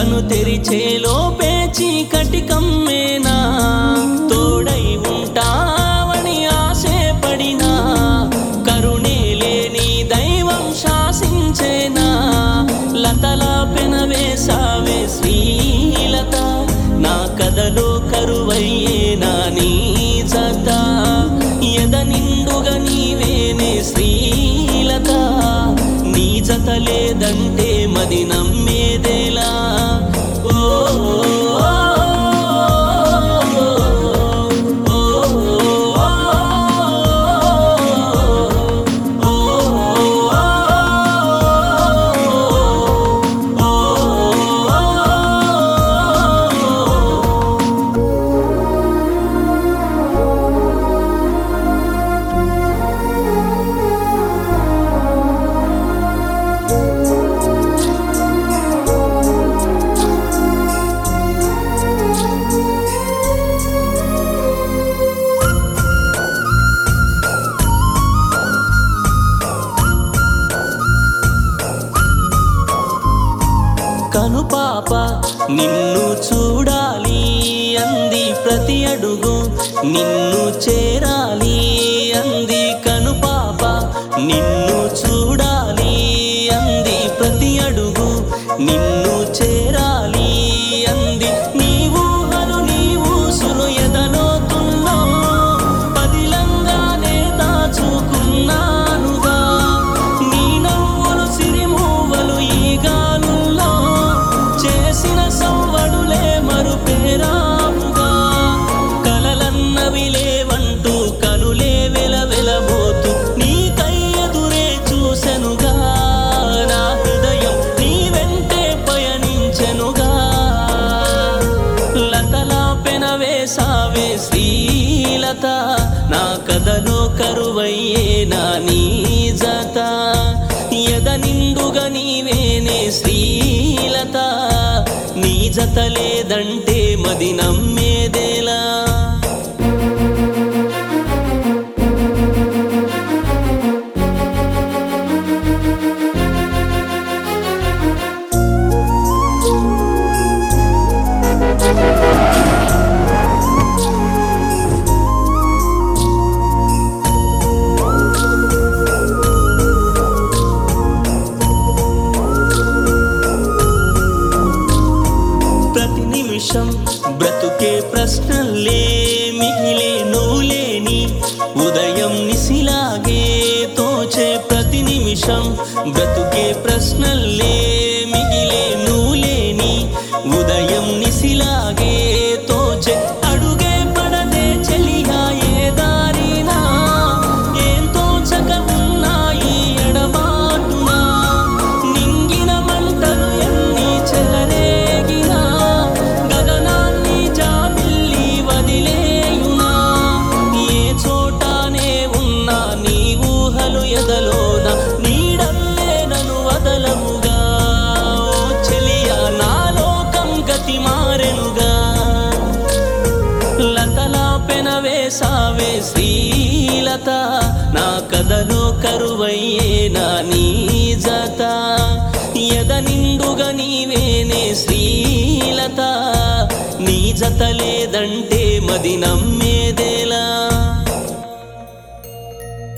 కను తెరిచేలోపే చీకటి కమ్మేనా తోడై ఉంటావని ఆశపడినా కరుణే లేని దైవం శాసించేనా లతలా పెనవేసావే శ్రీలత నా కథలో కరువయ్యేనా నీ జత ఎద నిండుగా నీవేనే శ్రీలత నీ జత లేదంటే మది నమ్మేదేలా ఓ, ఓ, ఓ, కనుపాప నిన్ను చూడాలి అంది ప్రతి అడుగు నిన్ను చేరాలి అంది కనుపాప నిన్ను చూడాలి అంది ప్రతి అడుగు నిన్ను చేరాలి అంది నీవు హను నీవు సులు ఎదలోతుల్లో పదిలంగానే దాచుకున్నానుగా నీ నవ్వులు సిరిమూవలు ఈ గాలుల్లో చేసిన సవ్వడులే మరుపేరాముగా కలలన్నవి లేవంటూ కనులే వెలవెలబోతూ నీ కయ్యదురే చూసెనుగా నా హృదయం నీ వెంటే పయనించెనుగా లతలా పెనవేసావే శ్రీలత నా కథలో కరువయ్యే నా నీ జత ఎద నిండుగా నీవేనే శ్రీలత నీ జత లేదంటే మది నమ్మేదేలా ప్రతి నిమిషం బ్రతుకే ప్రశ్నలే మిగిలే నువ్వులేని ఉదయం నిసిలాగే తోచే ప్రతి నిమిషం బ్రతుకే ప్రశ్నలే మిగిలే నువ్వులేని ఉదయం నిసిలాగే తోచే అడుగే పడదే చెలియా ఏ దారినా ఏం తోచక ఉన్నాయి ఎడబాటునా నింగిన మంటలు ఎన్ని చెలరేగినా గగనాన్ని జాబిల్లి వదిలేయునా ఏ చోటానే ఉన్నా నీ ఊహలు ఎదలోన నీడల్లే నన్ను వదలముగా ఓ చెలియా నా లోకం గతి మారెనుగా లతలా పెనవేసావే శ్రీలత నా కథలో కరువయ్యే నా నీ జత ఎద నిండుగా నీవేనే శ్రీలత నీ జత లేదంటే మది నమ్మేదే